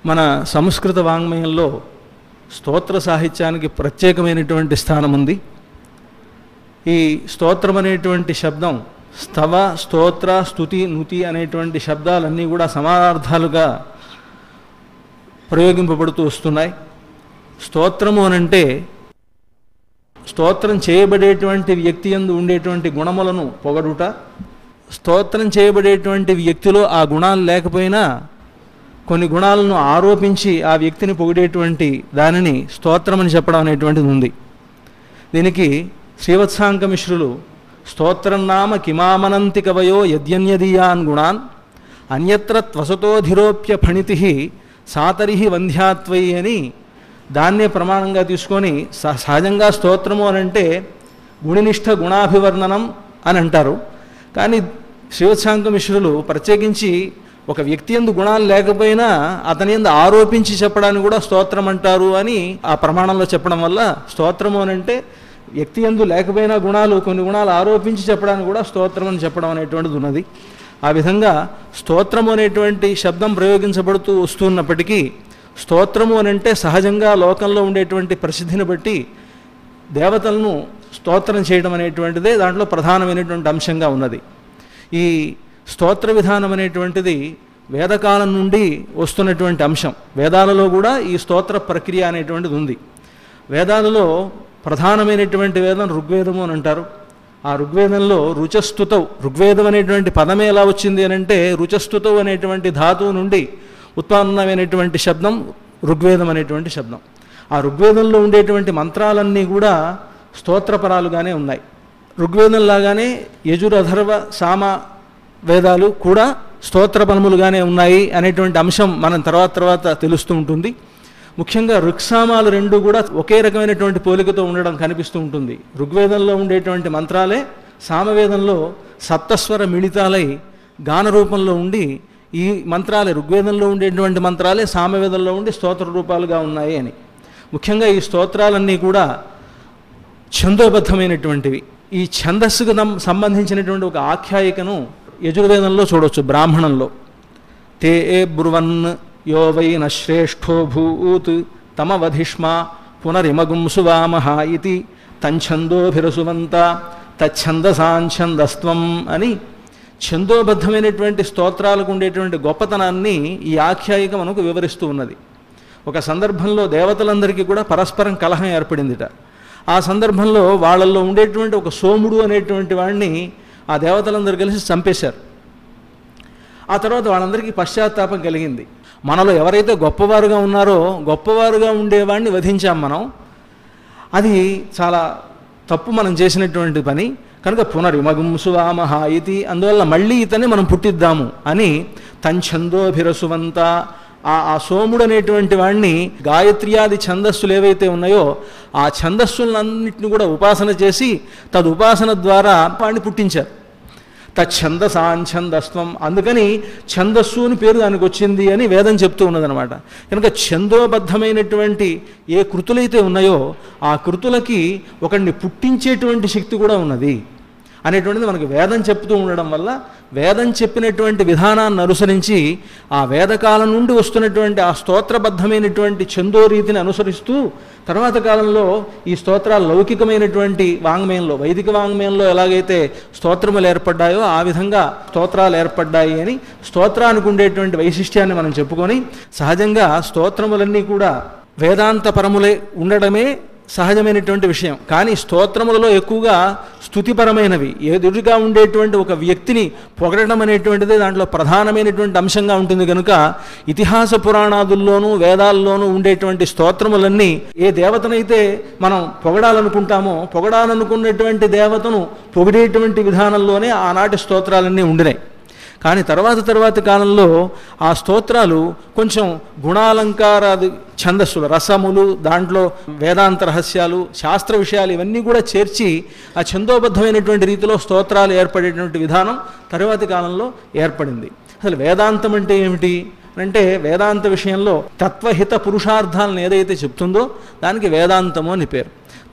మన సంస్కృత వాంగ్మయంలో స్తోత్ర సాహిత్యానికి ప్రత్యేకమైనటువంటి స్థానం ఉంది ఈ స్తోత్రం అనేటువంటి శబ్దం స్తవ స్తోత్ర స్తుతి నుతి అనేటువంటి శబ్దాలన్నీ కూడా సమానార్థాలుగా ప్రయోగింపబడుతూ వస్తున్నాయి స్తోత్రము అనంటే స్తోత్రం చేయబడేటువంటి వ్యక్తి యందు ఉండేటువంటి గుణములను పొగడుట స్తోత్రం చేయబడేటువంటి వ్యక్తిలో ఆ గుణాలు లేకపోయినా కొన్ని గుణాలను ఆరోపించి ఆ వ్యక్తిని పొగిడేటువంటి దానిని స్తోత్రం అని చెప్పడం అనేటువంటిది ఉంది దీనికి శ్రీవత్సాంక మిశ్రులు స్తోత్రం నామ కిమామనంతి కవయో యద్యన్యదీయాన్ గుణాన్ అన్యత్ర త్వసతోధిరోప్య ఫణితి సాతరిహి వంధ్యాత్వై అని దాన్నే ప్రమాణంగా తీసుకొని స- సహజంగా స్తోత్రము అని అంటే గుణనిష్ట గుణాభివర్ణనం అని అంటారు కానీ శివశాంక మిశ్రులు ప్రత్యేకించి ఒక వ్యక్తి ఎందు గుణాలు లేకపోయినా అతని ఎందు ఆరోపించి చెప్పడాన్ని కూడా స్తోత్రం అంటారు అని ఆ ప్రమాణంలో చెప్పడం వల్ల స్తోత్రము అని అంటే వ్యక్తి ఎందు లేకపోయినా గుణాలు కొన్ని గుణాలు ఆరోపించి చెప్పడానికి కూడా స్తోత్రం అని చెప్పడం అనేటువంటిది ఉన్నది ఆ విధంగా స్తోత్రము అనేటువంటి శబ్దం ప్రయోగించబడుతూ వస్తున్నప్పటికీ స్తోత్రము అని అంటే సహజంగా లోకంలో ఉండేటువంటి ప్రసిద్ధిని బట్టి దేవతలను స్తోత్రం చేయడం అనేటువంటిదే దాంట్లో ప్రధానమైనటువంటి అంశంగా ఉన్నది ఈ స్తోత్ర విధానం అనేటువంటిది వేదకాలం నుండి వస్తున్నటువంటి అంశం వేదాలలో కూడా ఈ స్తోత్ర ప్రక్రియ అనేటువంటిది ఉంది వేదాలలో ప్రధానమైనటువంటి వేదం ఋగ్వేదము అని అంటారు ఆ ఋగ్వేదంలో రుచస్తుతౌ ఋగ్వేదం అనేటువంటి పదమే ఎలా వచ్చింది అని అంటే రుచస్తుతౌ అనేటువంటి ధాతువు నుండి ఉత్పన్నమైనటువంటి శబ్దం ఋగ్వేదం అనేటువంటి శబ్దం ఆ ఋగ్వేదంలో ఉండేటువంటి మంత్రాలన్నీ కూడా స్తోత్రపరాలుగానే ఉన్నాయి ఋగ్వేదం లాగానే యజురధర్వ సామ వేదాలు కూడా స్తోత్ర పలములుగానే ఉన్నాయి అనేటువంటి అంశం మనం తర్వాత తర్వాత తెలుస్తూ ఉంటుంది ముఖ్యంగా ఋక్సామాలు రెండు కూడా ఒకే రకమైనటువంటి పోలికతో ఉండడం కనిపిస్తూ ఉంటుంది ఋగ్వేదంలో ఉండేటువంటి మంత్రాలే సామవేదంలో సప్తస్వర మిళితాలై గాన రూపంలో ఉండి ఈ మంత్రాలే ఋగ్వేదంలో ఉండేటువంటి మంత్రాలే సామవేదంలో ఉండి స్తోత్ర రూపాలుగా ఉన్నాయి అని ముఖ్యంగా ఈ స్తోత్రాలన్నీ కూడా ఛందోబద్ధమైనటువంటివి ఈ ఛందస్సుకు నం- సంబంధించినటువంటి ఒక ఆఖ్యాయికను యజుర్వేదంలో చూడవచ్చు బ్రాహ్మణంలో తే ఏ బ్రువన్ యో వై న శ్రేష్ఠో భూత్ తమవధిష్మా పునరిమగుం సువామహ ఇది తంఛందోభిరసువంత తచ్ఛందసాంఛందస్త్వం అని ఛందోబద్ధమైనటువంటి స్తోత్రాలకు ఉండేటువంటి గొప్పతనాన్ని ఈ ఆఖ్యాయిక మనకు వివరిస్తూ ఉన్నది ఒక సందర్భంలో దేవతలందరికీ కూడా పరస్పరం కలహం ఏర్పడిందిట ఆ సందర్భంలో వాళ్ళల్లో ఉండేటువంటి ఒక సోముడు అనేటువంటి వాడిని ఆ దేవతలందరూ కలిసి చంపేశారు ఆ తర్వాత వాళ్ళందరికీ పశ్చాత్తాపం కలిగింది మనలో ఎవరైతే గొప్పవారుగా ఉన్నారో గొప్పవారుగా ఉండేవాడిని వధించాం మనం అది చాలా తప్పు మనం చేసినటువంటి పని కనుక పునరిమగుంసువామహ ఇది అందువల్ల మళ్ళీ ఇతన్ని మనం పుట్టిద్దాము అని తంఛందోభిరసువంత ఆ ఆ సోముడు అనేటువంటి వాడిని గాయత్ర్యాది ఛందస్సులు ఏవైతే ఉన్నాయో ఆ ఛందస్సులన్నింటిని కూడా ఉపాసన చేసి తదుపాసన ద్వారా వాడిని పుట్టించారు తచ్ఛందసాంఛందస్త్వం అందుకని ఛందస్సు అని పేరు దానికి వచ్చింది అని వేదం చెప్తూ ఉన్నదనమాట కనుక ఛందోబద్ధమైనటువంటి ఏ కృతులైతే ఉన్నాయో ఆ కృతులకి ఒకడిని పుట్టించేటువంటి శక్తి కూడా ఉన్నది అనేటువంటిది మనకి వేదం చెప్తూ ఉండడం వల్ల వేదం చెప్పినటువంటి విధానాన్ని అనుసరించి ఆ వేదకాలం నుండి వస్తున్నటువంటి ఆ స్తోత్రబద్ధమైనటువంటి ఛందో రీతిని అనుసరిస్తూ తర్వాత కాలంలో ఈ స్తోత్రాలు లౌకికమైనటువంటి వాంగ్మయంలో వైదిక వాంగ్మయంలో ఎలాగైతే స్తోత్రములు ఏర్పడ్డాయో ఆ విధంగా స్తోత్రాలు ఏర్పడ్డాయి అని స్తోత్రానికి ఉండేటువంటి వైశిష్ట్యాన్ని మనం చెప్పుకొని సహజంగా స్తోత్రములన్నీ కూడా వేదాంతపరములై ఉండడమే సహజమైనటువంటి విషయం కానీ స్తోత్రములలో ఎక్కువగా స్థుతిపరమైనవి ఎదురుగా ఉండేటువంటి ఒక వ్యక్తిని పొగడడం అనేటువంటిది దాంట్లో ప్రధానమైనటువంటి అంశంగా ఉంటుంది కనుక ఇతిహాస పురాణాదుల్లోనూ వేదాల్లోనూ ఉండేటువంటి స్తోత్రములన్నీ ఏ దేవతనైతే మనం పొగడాలనుకుంటామో పొగడాలనుకున్నటువంటి దేవతను పొగిడేటువంటి విధానంలోనే ఆనాటి స్తోత్రాలన్నీ ఉండినాయి కానీ తర్వాత తర్వాత కాలంలో ఆ స్తోత్రాలు కొంచెం గుణాలంకారాది ఛందస్సులు రసములు దాంట్లో వేదాంత రహస్యాలు శాస్త్ర విషయాలు ఇవన్నీ కూడా చేర్చి ఆ ఛందోబద్ధమైనటువంటి రీతిలో స్తోత్రాలు ఏర్పడేటువంటి విధానం తరువాతి కాలంలో ఏర్పడింది అసలు వేదాంతం అంటే ఏమిటి అంటే వేదాంత విషయంలో తత్వహిత పురుషార్థాలను ఏదైతే చెప్తుందో దానికి వేదాంతము అని పేరు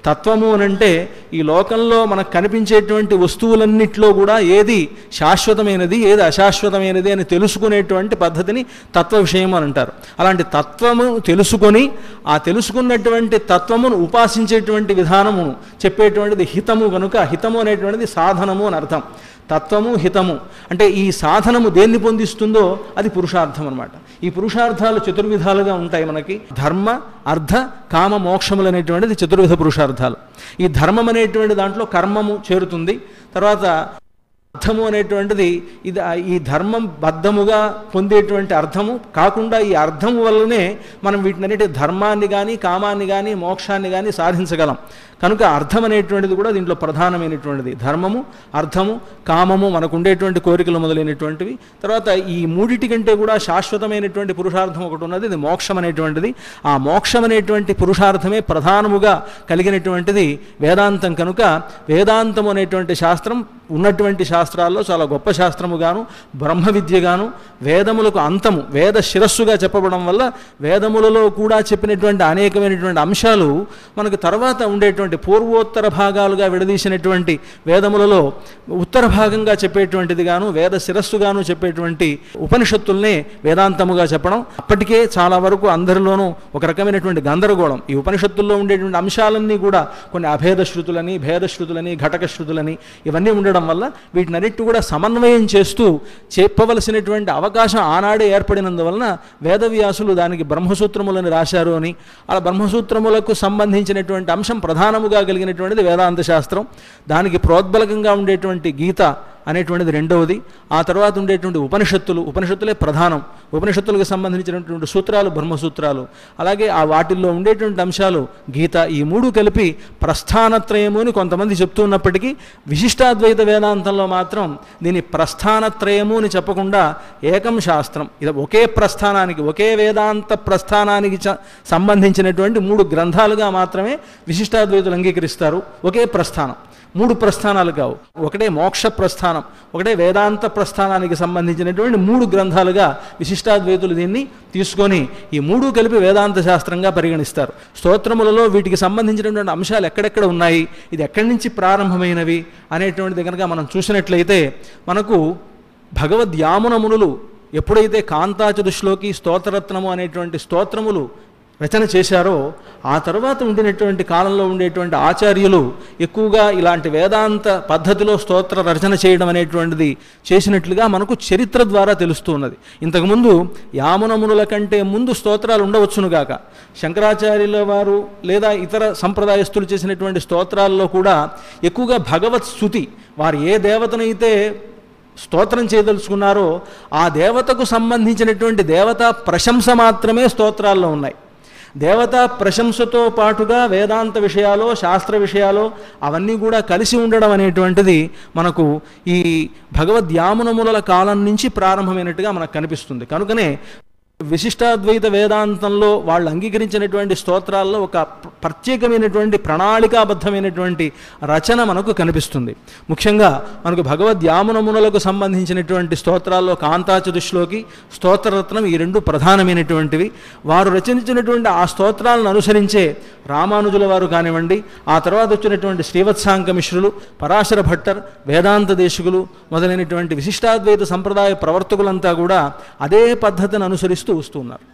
తత్వము అని అంటే ఈ లోకంలో మనకు కనిపించేటువంటి వస్తువులన్నిట్లో కూడా ఏది శాశ్వతమైనది ఏది అశాశ్వతమైనది అని తెలుసుకునేటువంటి పద్ధతిని తత్వ విషయం అని అంటారు అలాంటి తత్వము తెలుసుకొని ఆ తెలుసుకున్నటువంటి తత్వమును ఉపాసించేటువంటి విధానమును చెప్పేటువంటిది హితము కనుక హితము అనేటువంటిది సాధనము అని అర్థం తత్వము హితము అంటే ఈ సాధనము దేన్ని పొందిస్తుందో అది పురుషార్థం అనమాట ఈ పురుషార్థాలు చతుర్విధాలుగా ఉంటాయి మనకి ధర్మ అర్థ కామ మోక్షములు అనేటువంటిది చతుర్విధ పురుషార్థాలు ఈ ధర్మం అనేటువంటి దాంట్లో కర్మము చేరుతుంది తర్వాత అర్థము అనేటువంటిది ఇది ఈ ధర్మం బద్ధముగా పొందేటువంటి అర్థము కాకుండా ఈ అర్థము వల్లనే మనం వీటినన్నిటి ధర్మాన్ని కానీ కామాన్ని కానీ మోక్షాన్ని కానీ సాధించగలం కనుక అర్థం అనేటువంటిది కూడా దీంట్లో ప్రధానమైనటువంటిది ధర్మము అర్థము కామము మనకు ఉండేటువంటి కోరికలు మొదలైనటువంటివి తర్వాత ఈ మూడిటి కంటే కూడా శాశ్వతమైనటువంటి పురుషార్థం ఒకటి ఉన్నది ఇది మోక్షం అనేటువంటిది ఆ మోక్షం అనేటువంటి పురుషార్థమే ప్రధానముగా కలిగినటువంటిది వేదాంతం కనుక వేదాంతం అనేటువంటి శాస్త్రం ఉన్నటువంటి శాస్త్రాల్లో చాలా గొప్ప శాస్త్రముగాను బ్రహ్మ విద్యగాను వేదములకు అంతము వేద శిరస్సుగా చెప్పబడడం వల్ల వేదములలో కూడా చెప్పినటువంటి అనేకమైనటువంటి అంశాలు మనకు తర్వాత ఉండేటువంటి పూర్వోత్తర భాగాలుగా విడదీసినటువంటి వేదములలో ఉత్తర భాగంగా చెప్పేటువంటిది గాను వేద శిరస్సుగాను చెప్పేటువంటి ఉపనిషత్తుల్నే వేదాంతముగా చెప్పడం అప్పటికే చాలా వరకు అందరిలోనూ ఒక రకమైనటువంటి గందరగోళం ఈ ఉపనిషత్తుల్లో ఉండేటువంటి అంశాలన్నీ కూడా కొన్ని అభేద శృతులని భేద శృతులని ఘటక శృతులని ఇవన్నీ ఉండడం వల్ల వీటినన్నిటి కూడా సమన్వయం చేస్తూ చెప్పవలసినటువంటి అవకాశం ఆనాడే ఏర్పడినందువలన వేదవ్యాసులు దానికి బ్రహ్మసూత్రములని రాశారు అని ఆ బ్రహ్మసూత్రములకు సంబంధించినటువంటి అంశం ప్రధానముగా కలిగినటువంటిది వేదాంత శాస్త్రం దానికి ప్రోద్బలకంగా ఉండేటువంటి గీత అనేటువంటిది రెండవది ఆ తర్వాత ఉండేటువంటి ఉపనిషత్తులు ఉపనిషత్తులే ప్రధానం ఉపనిషత్తులకు సంబంధించినటువంటి సూత్రాలు బ్రహ్మసూత్రాలు అలాగే ఆ వాటిల్లో ఉండేటువంటి అంశాలు గీత ఈ మూడు కలిపి ప్రస్థానత్రయము అని కొంతమంది చెప్తూ ఉన్నప్పటికీ విశిష్టాద్వైత వేదాంతంలో మాత్రం దీని ప్రస్థానత్రయము అని చెప్పకుండా ఏకం శాస్త్రం ఇది ఒకే ప్రస్థానానికి ఒకే వేదాంత ప్రస్థానానికి చ- సంబంధించినటువంటి మూడు గ్రంథాలుగా మాత్రమే విశిష్టాద్వైతులు అంగీకరిస్తారు ఒకే ప్రస్థానం మూడు ప్రస్థానాలు కావు ఒకటే మోక్ష ప్రస్థానం ఒకటే వేదాంత ప్రస్థానానికి సంబంధించినటువంటి మూడు గ్రంథాలుగా విశిష్టాద్వైతులు దీన్ని తీసుకొని ఈ మూడు కలిపి వేదాంత శాస్త్రంగా పరిగణిస్తారు స్తోత్రములలో వీటికి సంబంధించినటువంటి అంశాలు ఎక్కడెక్కడ ఉన్నాయి ఇది ఎక్కడి నుంచి ప్రారంభమైనవి అనేటువంటిది కనుక మనం చూసినట్లయితే మనకు భగవద్యామునమునులు ఎప్పుడైతే కాంతాచతుశ్లోకి స్తోత్రరత్నము అనేటువంటి స్తోత్రములు రచన చేశారో ఆ తర్వాత ఉండినటువంటి కాలంలో ఉండేటువంటి ఆచార్యులు ఎక్కువగా ఇలాంటి వేదాంత పద్ధతిలో స్తోత్ర రచన చేయడం అనేటువంటిది చేసినట్లుగా మనకు చరిత్ర ద్వారా తెలుస్తూ ఉన్నది ఇంతకుముందు యామునమునుల కంటే ముందు స్తోత్రాలు ఉండవచ్చునుగాక శంకరాచార్యుల వారు లేదా ఇతర సంప్రదాయస్తులు చేసినటువంటి స్తోత్రాల్లో కూడా ఎక్కువగా భగవత్ స్థుతి వారు ఏ దేవతనైతే స్తోత్రం చేయదలుచుకున్నారో ఆ దేవతకు సంబంధించినటువంటి దేవతా ప్రశంస మాత్రమే స్తోత్రాల్లో ఉన్నాయి దేవతా ప్రశంసతో పాటుగా వేదాంత విషయాలు శాస్త్ర విషయాలు అవన్నీ కూడా కలిసి ఉండడం అనేటువంటిది మనకు ఈ భగవద్యామునముల కాలం నుంచి ప్రారంభమైనట్టుగా మనకు కనిపిస్తుంది కనుకనే విశిష్టాద్వైత వేదాంతంలో వాళ్ళు అంగీకరించినటువంటి స్తోత్రాల్లో ఒక ప్ర- ప్రత్యేకమైనటువంటి ప్రణాళికాబద్ధమైనటువంటి రచన మనకు కనిపిస్తుంది ముఖ్యంగా మనకు భగవద్యామునమునలకు సంబంధించినటువంటి స్తోత్రాల్లో కాంతాచతుశ్లోకి స్తోత్రరత్నం ఈ రెండు ప్రధానమైనటువంటివి వారు రచించినటువంటి ఆ స్తోత్రాలను అనుసరించే రామానుజుల వారు కానివ్వండి ఆ తర్వాత వచ్చినటువంటి శ్రీవత్సాంక మిశ్రులు పరాశర భట్టర్ వేదాంత దేశికులు మొదలైనటువంటి విశిష్టాద్వైత సంప్రదాయ ప్రవర్తకులంతా కూడా అదే పద్ధతిని అనుసరిస్తూ వస్తున్నారు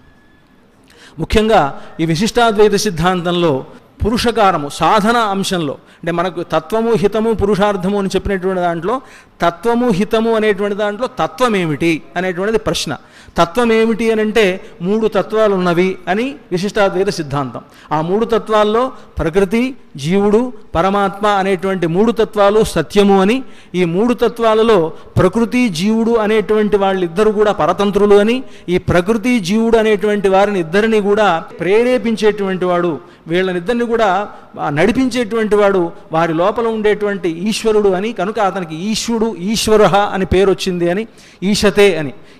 ముఖ్యంగా ఈ విశిష్టాద్వైత సిద్ధాంతంలో పురుషకారము సాధన అంశంలో అంటే మనకు తత్వము హితము పురుషార్థము అని చెప్పినటువంటి దాంట్లో తత్వము హితము అనేటువంటి దాంట్లో తత్వం ఏమిటి అనేటువంటిది ప్రశ్న తత్వం ఏమిటి అని అంటే మూడు తత్వాలు ఉన్నవి అని విశిష్టాద్వైత సిద్ధాంతం ఆ మూడు తత్వాల్లో ప్రకృతి జీవుడు పరమాత్మ అనేటువంటి మూడు తత్వాలు సత్యము అని ఈ మూడు తత్వాలలో ప్రకృతి జీవుడు అనేటువంటి వాళ్ళిద్దరు కూడా పరతంత్రులు అని ఈ ప్రకృతి జీవుడు అనేటువంటి వారిని ఇద్దరిని కూడా ప్రేరేపించేటువంటి వాడు వీళ్ళనిద్దరిని కూడా ఆ, నడిపించేటువంటి వాడు వారి లోపల ఉండేటువంటి ఈశ్వరుడు అని కనుక అతనికి ఈశ్వరుడు ఈశ్వర అని పేరు వచ్చింది అని ఈశతే అని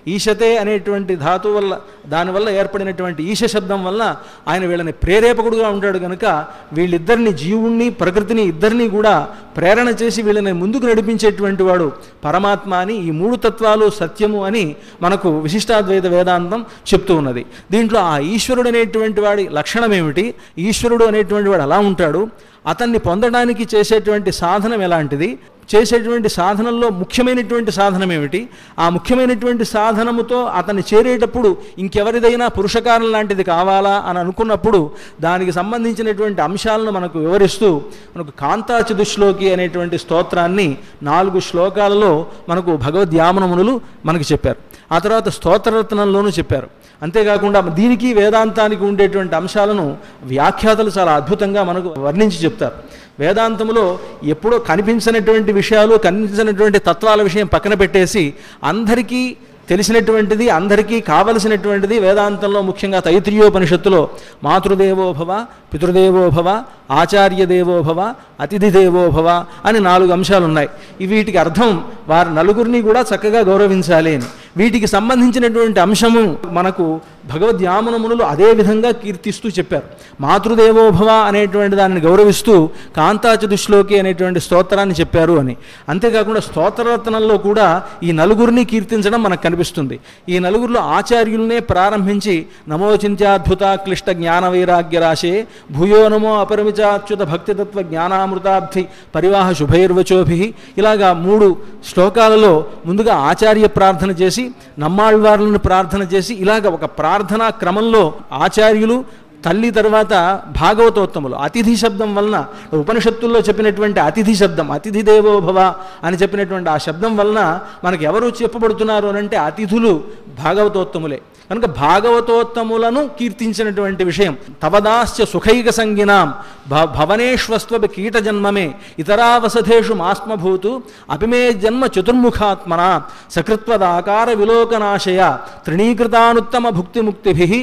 ఈశతే అనేటువంటి ధాతువు వల్ల దానివల్ల ఏర్పడినటువంటి ఈశ శబ్దం వల్ల ఆయన వీళ్ళని ప్రేరేపకుడుగా ఉంటాడు కనుక వీళ్ళిద్దరిని జీవుణ్ణి ప్రకృతిని ఇద్దరిని కూడా ప్రేరణ చేసి వీళ్ళని ముందుకు నడిపించేటువంటి వాడు పరమాత్మ అని ఈ మూడు తత్వాలు సత్యము అని మనకు విశిష్టాద్వైత వేదాంతం చెప్తూ ఉన్నది దీంట్లో ఆ ఈశ్వరుడు అనేటువంటి వాడి లక్షణం ఏమిటి ఈశ్వరుడు అనేటువంటి వాడు ఎలా ఉంటాడు అతన్ని పొందడానికి చేసేటువంటి సాధనం ఎలాంటిది చేసేటువంటి సాధనంలో ముఖ్యమైనటువంటి సాధనం ఏమిటి ఆ ముఖ్యమైనటువంటి సాధనముతో అతన్ని చేరేటప్పుడు ఇంకెవరిదైనా పురుషకారం లాంటిది కావాలా అని అనుకున్నప్పుడు దానికి సంబంధించినటువంటి అంశాలను మనకు వివరిస్తూ మనకు కాంతా చతుశ్లోకి అనేటువంటి స్తోత్రాన్ని నాలుగు శ్లోకాలలో మనకు భగవద్యామనమునులు మనకు చెప్పారు ఆ తర్వాత స్తోత్రరత్నంలోనూ చెప్పారు అంతేకాకుండా దీనికి వేదాంతానికి ఉండేటువంటి అంశాలను వ్యాఖ్యాతలు చాలా అద్భుతంగా మనకు వర్ణించి చెప్తారు వేదాంతములో ఎప్పుడో కనిపించినటువంటి విషయాలు కనిపించినటువంటి తత్వాల విషయం పక్కన పెట్టేసి అందరికీ తెలిసినటువంటిది అందరికీ కావలసినటువంటిది వేదాంతంలో ముఖ్యంగా తైత్రీయోపనిషత్తులో మాతృదేవో భవ పితృదేవో భవ ఆచార్య దేవో భవ అతిథి దేవో భవ అని నాలుగు అంశాలు ఉన్నాయి ఈ వీటికి అర్థం వారి నలుగురిని కూడా చక్కగా గౌరవించాలి అని వీటికి సంబంధించినటువంటి అంశము మనకు భగవద్యామనమునులు అదే విధంగా కీర్తిస్తూ చెప్పారు మాతృదేవో భవ అనేటువంటి దానిని గౌరవిస్తూ కాంతాచతుశ్లోకి అనేటువంటి స్తోత్రాన్ని చెప్పారు అని అంతేకాకుండా స్తోత్రరత్నంలో కూడా ఈ నలుగురిని కీర్తించడం మనకు కనిపిస్తుంది ఈ నలుగురిలో ఆచార్యులనే ప్రారంభించి నమో చింత్యాద్భుత క్లిష్ట జ్ఞాన వైరాగ్య రాశే భూయో నమో అపరిమితాచ్యుత భక్తితత్వ జ్ఞానామృతాబ్ధి పరివాహ శుభైర్వచోభి ఇలాగా మూడు శ్లోకాలలో ముందుగా ఆచార్య ప్రార్థన చేసి నమ్మాళ్వార్లను ప్రార్థన చేసి ఇలాగ ఒక ప్రార్థనా క్రమంలో ఆచార్యులు తల్లి తర్వాత భాగవతోత్తములు అతిథి శబ్దం వలన ఉపనిషత్తుల్లో చెప్పినటువంటి అతిథి శబ్దం అతిథి దేవో భవ అని చెప్పినటువంటి ఆ శబ్దం వలన మనకు ఎవరు చెప్పబడుతున్నారు అని అంటే అతిథులు భాగవతోత్తములే కనుక భాగవతోత్తములను కీర్తించినటువంటి విషయం తవదాస్య సుఖైక సంగినాం భ భవనేష్వస్త్వ కీట జన్మమే ఇతరావసధేషు మాస్మభూతు అపిమే జన్మ చతుర్ముఖాత్మన సకృత్వదాకార విలోకనాశయ తృణీకృతానుత్తమ భుక్తిముక్తిభి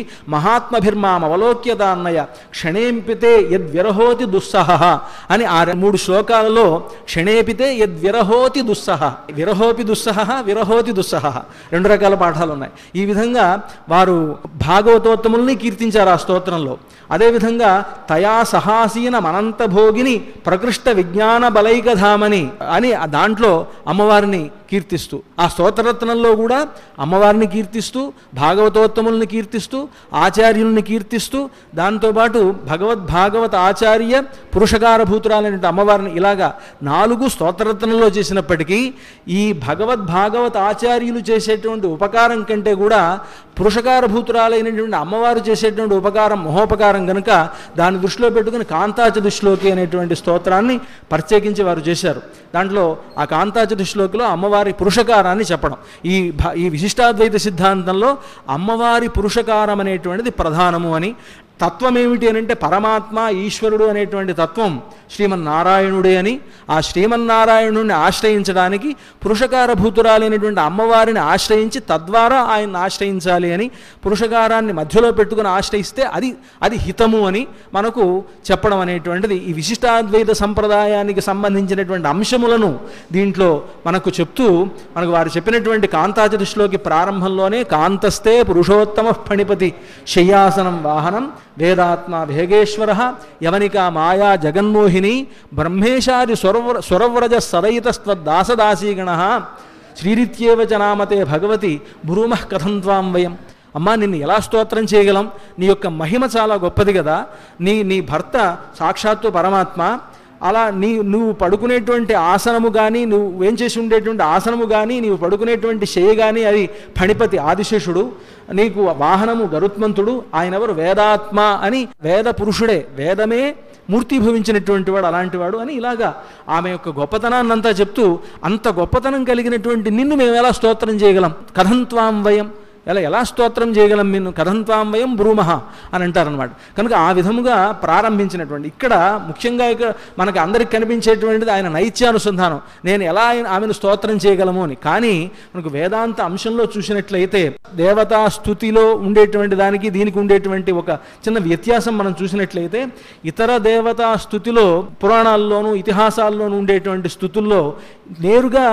మహాత్మభిర్మామవలోక్యదాన్నయ క్షణేంపితే యద్విరహోతి దుస్సహ అని ఆ రె- మూడు శ్లోకాలలో క్షణేపితే యద్విరహోతి దుస్సహ విరహోపి దుస్సహ విరహోతి దుస్సహ రెండు రకాల పాఠాలు ఉన్నాయి ఈ విధంగా వారు భాగవతోత్తముల్ని కీర్తించారు ఆ స్తోత్రంలో అదేవిధంగా తయా సహాసీన మనంత భోగిని ప్రకృష్ట విజ్ఞాన బలైకధామని అని ఆ దాంట్లో అమ్మవారిని కీర్తిస్తూ ఆ స్తోత్రరత్నంలో కూడా అమ్మవారిని కీర్తిస్తూ భాగవతోత్తముల్ని కీర్తిస్తూ ఆచార్యుల్ని కీర్తిస్తూ దాంతోపాటు భగవద్భాగవత ఆచార్య పురుషకారభూతురాలైన అమ్మవారిని ఇలాగా నాలుగు స్తోత్రరత్నంలో చేసినప్పటికీ ఈ భగవద్భాగవత ఆచార్యులు చేసేటువంటి ఉపకారం కంటే కూడా పురుషకారభూతురాలైనటువంటి అమ్మవారు చేసేటువంటి ఉపకారం మహోపకారం గనుక దాన్ని దృష్టిలో పెట్టుకుని కాంతాచతుశ్లోకి అనేటువంటి స్తోత్రాన్ని ప్రత్యేకించి వారు చేశారు దాంట్లో ఆ కాంతాచతుశ్లోకిలో అమ్మవారి పురుషకారాన్ని చెప్పడం ఈ భ ఈ విశిష్టాద్వైత సిద్ధాంతంలో అమ్మవారి పురుషకారం అనేటువంటిది ప్రధానము అని తత్వం ఏమిటి అని అంటే పరమాత్మ ఈశ్వరుడు అనేటువంటి తత్వం శ్రీమన్నారాయణుడే అని ఆ శ్రీమన్నారాయణుడిని ఆశ్రయించడానికి పురుషకారభూతురాలైనటువంటి అమ్మవారిని ఆశ్రయించి తద్వారా ఆయన్ని ఆశ్రయించాలి అని పురుషకారాన్ని మధ్యలో పెట్టుకుని ఆశ్రయిస్తే అది అది హితము అని మనకు చెప్పడం అనేటువంటిది ఈ విశిష్టాద్వైత సంప్రదాయానికి సంబంధించినటువంటి అంశములను దీంట్లో మనకు చెప్తూ మనకు వారు చెప్పినటువంటి కాంతాచతుశ్లోకి ప్రారంభంలోనే కాంతస్తే పురుషోత్తమ ఫణిపతి శయ్యాసనం వాహనం వేదాత్మ భేగేశ్వర యవనిక మాయా జగన్మోహిని బ్రహ్మేశాది సురవ్ర సురవ్రజ సరయితస్త్వదాసదాసీగణ శ్రీరిత్యేవ చ నామతే భగవతి భ్రూమః కథం త్వాం వయం అమ్మా నిన్ను ఎలా స్తోత్రం చేయగలం నీ యొక్క మహిమ చాలా గొప్పది కదా నీ నీ భర్త సాక్షాత్తు పరమాత్మ అలా నీ నువ్వు పడుకునేటువంటి ఆసనము కానీ నువ్వు ఏం చేసి ఉండేటువంటి ఆసనము కానీ నీవు పడుకునేటువంటి శయ్య కానీ అది ఫణిపతి ఆదిశేషుడు నీకు వాహనము గరుత్మంతుడు ఆయన ఎవరు వేదాత్మ అని వేద పురుషుడే వేదమే మూర్తిభవించినటువంటి వాడు అలాంటి వాడు అని ఇలాగా ఆమె యొక్క గొప్పతనాన్ని అంతా చెప్తూ అంత గొప్పతనం కలిగినటువంటి నిన్ను మేము ఎలా స్తోత్రం చేయగలం కథంత్వాం వయం ఎలా ఎలా స్తోత్రం చేయగలం నిన్ను కథంత్వాం వయం బ్రూమహ అని అంటారనమాట కనుక ఆ విధముగా ప్రారంభించినటువంటి ఇక్కడ ముఖ్యంగా ఇక్కడ మనకు అందరికి కనిపించేటువంటిది ఆయన నైత్యానుసంధానం నేను ఎలా ఆయన- ఆమెను స్తోత్రం చేయగలము అని కానీ మనకు వేదాంత అంశంలో చూసినట్లయితే దేవతా స్థుతిలో ఉండేటువంటి దానికి దీనికి ఉండేటువంటి ఒక చిన్న వ్యత్యాసం మనం చూసినట్లయితే ఇతర దేవతా స్థుతిలో పురాణాల్లోనూ ఇతిహాసాల్లోనూ ఉండేటువంటి స్థుతుల్లో నేరుగా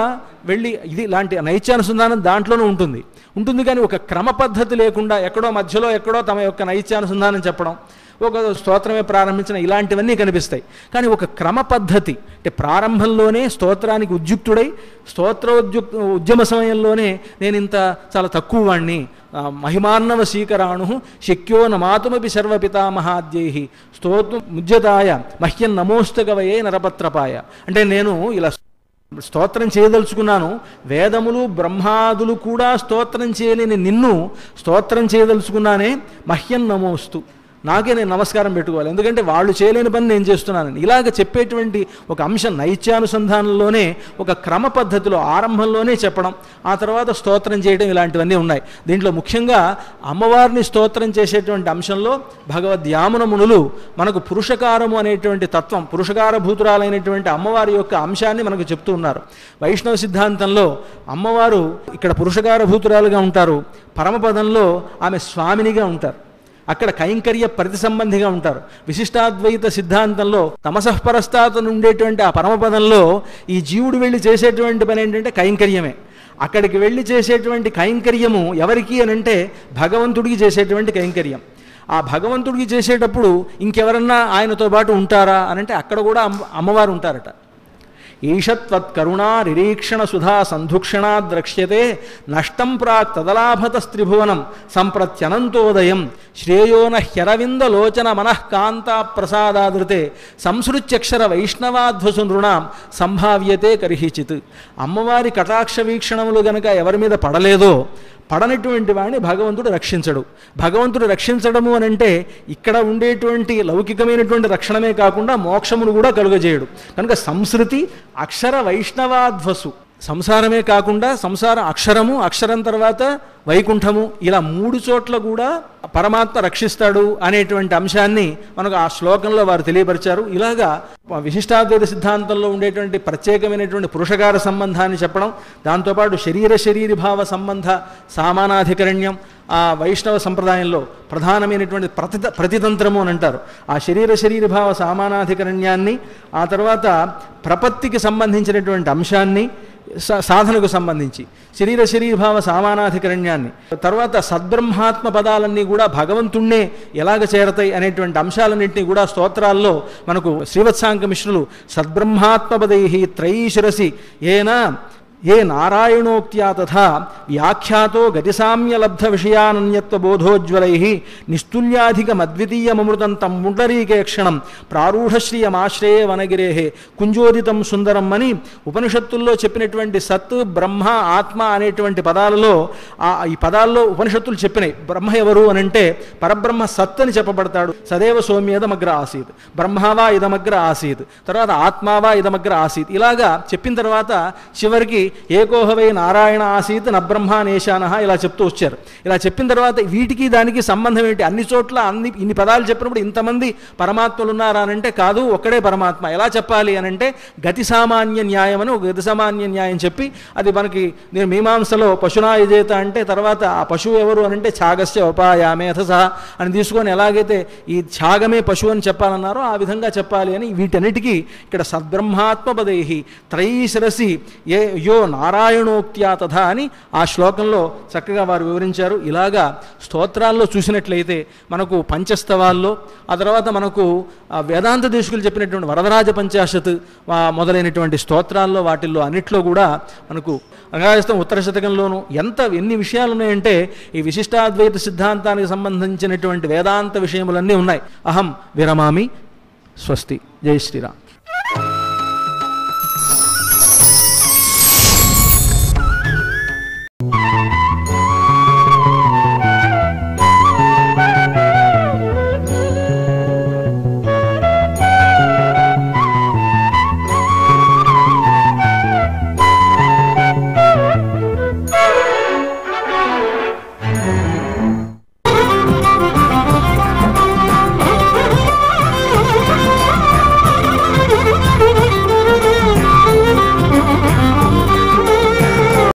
వెళ్ళి ఇది ఇలాంటి నైత్యానుసంధానం దాంట్లోనూ ఉంటుంది ఉంటుంది కానీ ఒక క్రమ పద్ధతి లేకుండా ఎక్కడో మధ్యలో ఎక్కడో తమ యొక్క నైత్యానుసంధానం చెప్పడం ఒక స్తోత్రమే ప్రారంభించిన ఇలాంటివన్నీ కనిపిస్తాయి కానీ ఒక క్రమ పద్ధతి అంటే ప్రారంభంలోనే స్తోత్రానికి ఉద్యుక్తుడై స్తోత్రోద్యుక్ ఉద్యమ సమయంలోనే నేను ఇంత చాలా తక్కువ వాణ్ణి ఆ, మహిమాన్నవ శీకరాణు శక్యో నమాతుమపి సర్వపితామహాద్యై స్తోత్ర ముజ్యతాయ మహ్యం నమోస్తగవయే నరపత్రపాయ అంటే నేను ఇలా స్తోత్రం చేయదలుచుకున్నాను వేదములు బ్రహ్మాదులు కూడా స్తోత్రం చేయలేని నిన్ను స్తోత్రం చేయదలుచుకున్నానే మహ్యం నమోస్తు నాకే నేను నమస్కారం పెట్టుకోవాలి ఎందుకంటే వాళ్ళు చేయలేని పని నేను చేస్తున్నానని ఇలాగ చెప్పేటువంటి ఒక అంశం నైత్యానుసంధానంలోనే ఒక క్రమ పద్ధతిలో ఆరంభంలోనే చెప్పడం ఆ తర్వాత స్తోత్రం చేయడం ఇలాంటివన్నీ ఉన్నాయి దీంట్లో ముఖ్యంగా అమ్మవారిని స్తోత్రం చేసేటువంటి అంశంలో భగవద్యామున మునులు మనకు పురుషకారము అనేటువంటి తత్వం పురుషకారభూతురాలైనటువంటి అమ్మవారి యొక్క అంశాన్ని మనకు చెప్తూ ఉన్నారు వైష్ణవ సిద్ధాంతంలో అమ్మవారు ఇక్కడ పురుషకారభూతురాలుగా ఉంటారు పరమపదంలో ఆమె స్వామినిగా ఉంటారు అక్కడ కైంకర్య ప్రతి సంబంధిగా ఉంటారు విశిష్టాద్వైత సిద్ధాంతంలో తమసఃపరస్తాతను ఉండేటువంటి ఆ పరమపదంలో ఈ జీవుడు వెళ్ళి చేసేటువంటి పని ఏంటంటే కైంకర్యమే అక్కడికి వెళ్ళి చేసేటువంటి కైంకర్యము ఎవరికి అని అంటే భగవంతుడికి చేసేటువంటి కైంకర్యం ఆ భగవంతుడికి చేసేటప్పుడు ఇంకెవరన్నా ఆయనతో పాటు ఉంటారా అని అంటే అక్కడ కూడా అమ్మ అమ్మవారు ఉంటారట ఈషత్వత్కరుణా నిరీక్షణ సుధా సంధుక్షణా ద్రక్ష్యతే నష్టం ప్రాక్ తదలాభతస్త్రిభువనం సంప్రత్యనంతోదయం శ్రేయోన హ్యరవిందలోచన మనఃకాంత ప్రసాదాదృతే సంసృత్యక్షర వైష్ణవాధ్వసు నృణాం సంభావ్యతే కరిహిచిత్ అమ్మవారి కటాక్ష వీక్షణములు గనక ఎవరి మీద పడలేదో పడనటువంటి వాడిని భగవంతుడు రక్షించడు భగవంతుడు రక్షించడము అని అంటే ఇక్కడ ఉండేటువంటి లౌకికమైనటువంటి రక్షణమే కాకుండా మోక్షమును కూడా కలుగజేయడు కనుక సంస్కృతి అక్షర వైష్ణవాధ్వసు సంసారమే కాకుండా సంసార అక్షరము అక్షరం తర్వాత వైకుంఠము ఇలా మూడు చోట్ల కూడా పరమాత్మ రక్షిస్తాడు అనేటువంటి అంశాన్ని మనకు ఆ శ్లోకంలో వారు తెలియపరిచారు ఇలాగా విశిష్టాద్వైత సిద్ధాంతంలో ఉండేటువంటి ప్రత్యేకమైనటువంటి పురుషకార సంబంధాన్ని చెప్పడం దాంతోపాటు శరీర శరీరి భావ సంబంధ సామానాధికరణ్యం ఆ వైష్ణవ సంప్రదాయంలో ప్రధానమైనటువంటి ప్రతి ప్రతితంత్రము అని అంటారు ఆ శరీర శరీర భావ సామానాధికరణ్యాన్ని ఆ తర్వాత ప్రపత్తికి సంబంధించినటువంటి అంశాన్ని సా- సాధనకు సంబంధించి శరీర శరీరభావ సామానాధికరణ్యాన్ని తర్వాత సద్బ్రహ్మాత్మ పదాలన్నీ కూడా భగవంతుణ్ణే ఎలాగ చేరతాయి అనేటువంటి అంశాలన్నింటినీ కూడా స్తోత్రాల్లో మనకు శ్రీవత్సాంక మిశ్రులు సద్బ్రహ్మాత్మపదై త్రైశిరసి ఏనా ఏ నారాయణోక్త్యా తథా వ్యాఖ్యాతో గతిసామ్యలబ్ధ విషయానన్యత్వ బోధోజ్వలై నిస్తుల్యాధికమద్వితీయమృతం తం ముండరీకేక్షణం ప్రారూఢశ్రియమాశ్రయే వనగిరే కుంజోదితం సుందరం అని ఉపనిషత్తుల్లో చెప్పినటువంటి సత్ బ్రహ్మ ఆత్మ అనేటువంటి పదాలలో ఆ ఈ పదాల్లో ఉపనిషత్తులు చెప్పినాయి బ్రహ్మ ఎవరు అని అంటే పరబ్రహ్మ సత్ అని చెప్పబడతాడు సదేవ సౌమ్యేదమగ్ర ఆసీత్ బ్రహ్మావా ఇదమగ్ర ఆసీత్ తర్వాత ఆత్మావా ఇదమగ్ర ఆసీత్ ఇలాగా చెప్పిన తర్వాత చివరికి ఏకోహవై నారాయణ ఆసీత్ నబ్రహ్మ నేశాన ఇలా చెప్తూ వచ్చారు ఇలా చెప్పిన తర్వాత వీటికి దానికి సంబంధం ఏంటి అన్ని చోట్ల అన్ని ఇన్ని పదాలు చెప్పినప్పుడు ఇంతమంది పరమాత్మలు ఉన్నారా అని అంటే కాదు ఒక్కడే పరమాత్మ ఎలా చెప్పాలి అని అంటే గతి సామాన్య న్యాయం అని ఒక గతి సామాన్య న్యాయం చెప్పి అది మనకి నేను మీమాంసలో పశునాయజేత అంటే తర్వాత ఆ పశువు ఎవరు అని అంటే ఛాగస్య ఉపాయామేథ సహా అని తీసుకొని ఎలాగైతే ఈ ఛాగమే పశువు అని చెప్పాలన్నారో ఆ విధంగా చెప్పాలి అని వీటన్నిటికీ ఇక్కడ సద్బ్రహ్మాత్మపదై త్రైశిరసి ఏ యో నారాయణోక్త్యా తథా అని ఆ శ్లోకంలో చక్కగా వారు వివరించారు ఇలాగా స్తోత్రాల్లో చూసినట్లయితే మనకు పంచస్తవాల్లో ఆ తర్వాత మనకు ఆ వేదాంత దేశకులు చెప్పినటువంటి వరదరాజ పంచాశత్ ఆ మొదలైనటువంటి స్తోత్రాల్లో వాటిల్లో అన్నిట్లో కూడా మనకు రంగాయస్తం ఉత్తర శతకంలోనూ ఎంత ఎన్ని విషయాలు ఉన్నాయంటే ఈ విశిష్టాద్వైత సిద్ధాంతానికి సంబంధించినటువంటి వేదాంత విషయములన్నీ ఉన్నాయి అహం విరమామి స్వస్తి జై శ్రీరామ్